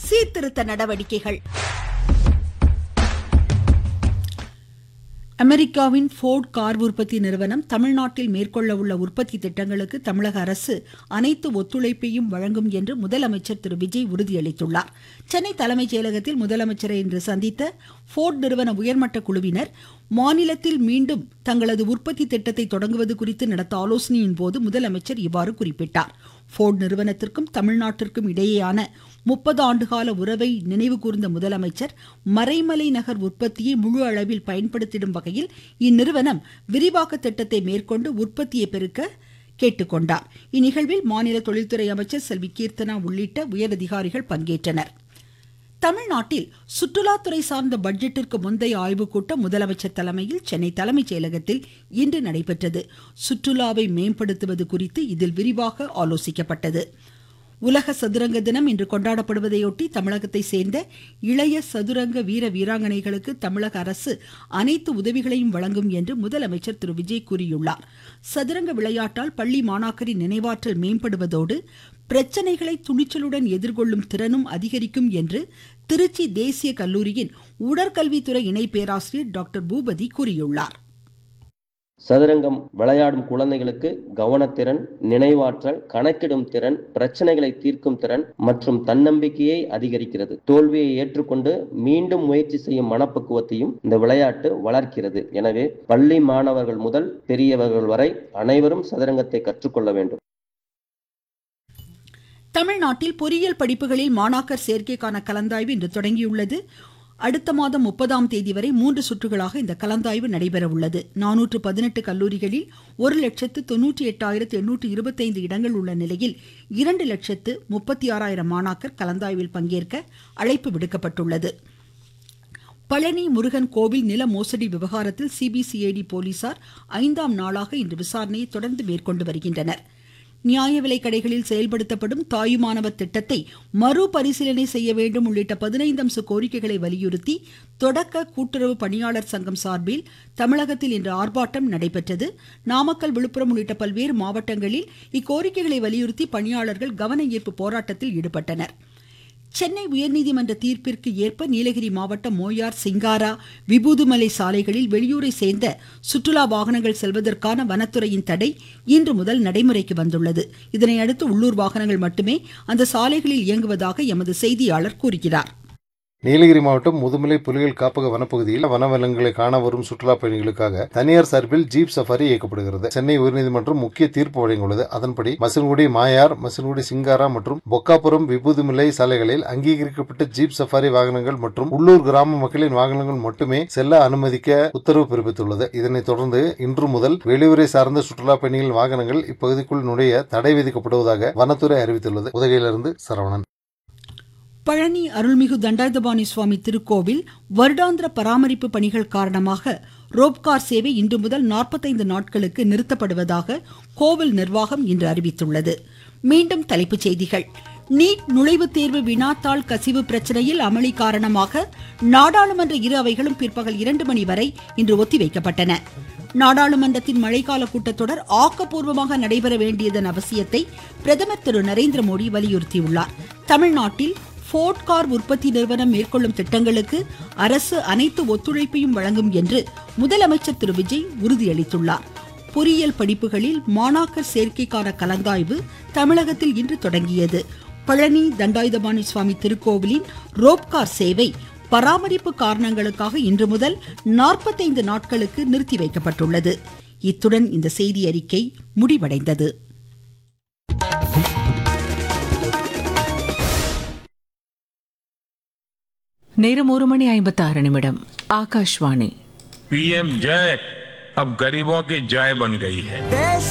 சீர்திருத்த நடவடிக்கைகள் அமெரிக்காவின் ஃபோர்ட் கார் உற்பத்தி நிறுவனம் தமிழ்நாட்டில் மேற்கொள்ள உள்ள உற்பத்தி திட்டங்களுக்கு தமிழக அரசு அனைத்து ஒத்துழைப்பையும் வழங்கும் என்று முதலமைச்சர் திரு விஜய் உறுதியளித்துள்ளார் சென்னை தலைமைச் செயலகத்தில் முதலமைச்சரை இன்று சந்தித்த ஃபோர்ட் நிறுவன உயர்மட்ட குழுவினர் மாநிலத்தில் மீண்டும் தங்களது உற்பத்தி திட்டத்தை தொடங்குவது குறித்து நடத்த ஆலோசனையின் போது முதலமைச்சர் இவ்வாறு குறிப்பிட்டார் ஃபோர்ட் நிறுவனத்திற்கும் தமிழ்நாட்டிற்கும் இடையேயான முப்பது ஆண்டுகால உறவை நினைவு கூர்ந்த முதலமைச்சர் மறைமலை நகர் உற்பத்தியை முழு அளவில் பயன்படுத்திடும் வகையில் இந்நிறுவனம் விரிவாக்க திட்டத்தை மேற்கொண்டு உற்பத்தியை பெருக்க கேட்டுக்கொண்டார் இந்நிகழ்வில் மாநில தொழில்துறை அமைச்சர் செல்வி கீர்த்தனா உள்ளிட்ட உயரதிகாரிகள் பங்கேற்றனர் தமிழ்நாட்டில் சுற்றுலாத்துறை சார்ந்த பட்ஜெட்டிற்கு முந்தைய ஆய்வுக் கூட்டம் முதலமைச்சர் தலைமையில் சென்னை தலைமைச் செயலகத்தில் இன்று நடைபெற்றது சுற்றுலாவை மேம்படுத்துவது குறித்து இதில் விரிவாக ஆலோசிக்கப்பட்டது உலக சதுரங்க தினம் இன்று கொண்டாடப்படுவதையொட்டி தமிழகத்தை சேர்ந்த இளைய சதுரங்க வீர வீராங்கனைகளுக்கு தமிழக அரசு அனைத்து உதவிகளையும் வழங்கும் என்று முதலமைச்சர் திரு விஜய் கூறியுள்ளார் சதுரங்க விளையாட்டால் பள்ளி மாணாக்கரின் நினைவாற்றல் மேம்படுவதோடு பிரச்சனைகளை துணிச்சலுடன் எதிர்கொள்ளும் திறனும் அதிகரிக்கும் என்று திருச்சி தேசிய கல்லூரியின் உடற்கல்வித்துறை இணை பேராசிரியர் டாக்டர் பூபதி கூறியுள்ளார் சதுரங்கம் விளையாடும் குழந்தைகளுக்கு கவனத்திறன் நினைவாற்றல் கணக்கிடும் திறன் பிரச்சனைகளை தீர்க்கும் திறன் மற்றும் தன்னம்பிக்கையை அதிகரிக்கிறது தோல்வியை ஏற்றுக்கொண்டு மீண்டும் முயற்சி செய்யும் மனப்பக்குவத்தையும் இந்த விளையாட்டு வளர்க்கிறது எனவே பள்ளி மாணவர்கள் முதல் பெரியவர்கள் வரை அனைவரும் சதுரங்கத்தை கற்றுக்கொள்ள வேண்டும் தமிழ்நாட்டில் பொறியியல் படிப்புகளில் மாணாக்கர் சேர்க்கைக்கான கலந்தாய்வு இன்று தொடங்கியுள்ளது அடுத்த மாதம் முப்பதாம் தேதி வரை மூன்று சுற்றுகளாக இந்த கலந்தாய்வு நடைபெற உள்ளது நானூற்று பதினெட்டு கல்லூரிகளில் ஒரு லட்சத்து தொன்னூற்றி எட்டாயிரத்து எண்ணூற்று இருபத்தைந்து இடங்கள் உள்ள நிலையில் இரண்டு லட்சத்து முப்பத்தி ஆறாயிரம் மாணாக்கர் கலந்தாய்வில் பங்கேற்க அழைப்பு விடுக்கப்பட்டுள்ளது பழனி முருகன் கோவில் நில மோசடி விவகாரத்தில் சிபிசிஐடி போலீசார் ஐந்தாம் நாளாக இன்று விசாரணையை தொடர்ந்து மேற்கொண்டு வருகின்றனர் நியாய விலைக் கடைகளில் செயல்படுத்தப்படும் தாயுமானவர் திட்டத்தை மறுபரிசீலனை செய்ய வேண்டும் உள்ளிட்ட பதினைந்து அம்ச கோரிக்கைகளை வலியுறுத்தி தொடக்க கூட்டுறவு பணியாளர் சங்கம் சார்பில் தமிழகத்தில் இன்று ஆர்ப்பாட்டம் நடைபெற்றது நாமக்கல் விழுப்புரம் உள்ளிட்ட பல்வேறு மாவட்டங்களில் இக்கோரிக்கைகளை வலியுறுத்தி பணியாளர்கள் கவன ஈர்ப்பு போராட்டத்தில் ஈடுபட்டனர் சென்னை உயர்நீதிமன்ற தீர்ப்பிற்கு ஏற்ப நீலகிரி மாவட்டம் மோயார் சிங்காரா விபூதுமலை சாலைகளில் வெளியூரை சேர்ந்த சுற்றுலா வாகனங்கள் செல்வதற்கான வனத்துறையின் தடை இன்று முதல் நடைமுறைக்கு வந்துள்ளது இதனையடுத்து உள்ளூர் வாகனங்கள் மட்டுமே அந்த சாலைகளில் இயங்குவதாக எமது செய்தியாளர் கூறுகிறார் நீலகிரி மாவட்டம் முதுமலை புலிகள் காப்பக வனப்பகுதியில் வனவிலங்குகளை காண வரும் சுற்றுலா பயணிகளுக்காக தனியார் சார்பில் ஜீப் சஃபாரி இயக்கப்படுகிறது சென்னை உயர்நீதிமன்றம் முக்கிய தீர்ப்பு வழங்கியுள்ளது அதன்படி மசில்குடி மாயார் மசில்குடி சிங்காரா மற்றும் பொக்காபுரம் விபூதிமலை சாலைகளில் அங்கீகரிக்கப்பட்ட ஜீப் சஃபாரி வாகனங்கள் மற்றும் உள்ளூர் கிராம மக்களின் வாகனங்கள் மட்டுமே செல்ல அனுமதிக்க உத்தரவு பிறப்பித்துள்ளது இதனைத் தொடர்ந்து இன்று முதல் வெளியூரை சார்ந்த சுற்றுலா பயணிகள் வாகனங்கள் இப்பகுதிக்குள் நுழைய தடை விதிக்கப்படுவதாக வனத்துறை அறிவித்துள்ளது உதகையிலிருந்து சரவணன் பழனி அருள்மிகு தண்டாயுதபாணி சுவாமி திருக்கோவில் வருடாந்திர பராமரிப்பு பணிகள் காரணமாக ரோப்கார் சேவை இன்று முதல் நாற்பத்தைந்து நாட்களுக்கு நிறுத்தப்படுவதாக கோவில் நிர்வாகம் இன்று அறிவித்துள்ளது மீண்டும் தலைப்புச் செய்திகள் நீட் நுழைவுத் தேர்வு வினாத்தாள் கசிவு பிரச்சனையில் அமளி காரணமாக நாடாளுமன்ற இரு அவைகளும் பிற்பகல் இரண்டு மணி வரை இன்று ஒத்திவைக்கப்பட்டன நாடாளுமன்றத்தின் மழைக்கால கூட்டத்தொடர் ஆக்கப்பூர்வமாக நடைபெற வேண்டியதன் அவசியத்தை பிரதமர் திரு நரேந்திர மோடி வலியுறுத்தியுள்ளார் தமிழ்நாட்டில் ஃபோர்ட் கார் உற்பத்தி நிறுவனம் மேற்கொள்ளும் திட்டங்களுக்கு அரசு அனைத்து ஒத்துழைப்பையும் வழங்கும் என்று முதலமைச்சர் திரு விஜய் உறுதியளித்துள்ளார் பொறியியல் படிப்புகளில் மாணாக்கர் சேர்க்கைக்கான கலந்தாய்வு தமிழகத்தில் இன்று தொடங்கியது பழனி தண்டாயுதபாணி சுவாமி திருக்கோவிலின் ரோப்கார் சேவை பராமரிப்பு காரணங்களுக்காக இன்று முதல் நாற்பத்தைந்து நாட்களுக்கு நிறுத்தி வைக்கப்பட்டுள்ளது இத்துடன் இந்த செய்தி அறிக்கை முடிவடைந்தது நேரம் ஒரு மணி ஐம்பத்தி ஆறு நிமிடம் ஆகாஷ்வாணி पीएम जय अब गरीबों की जय बन गई है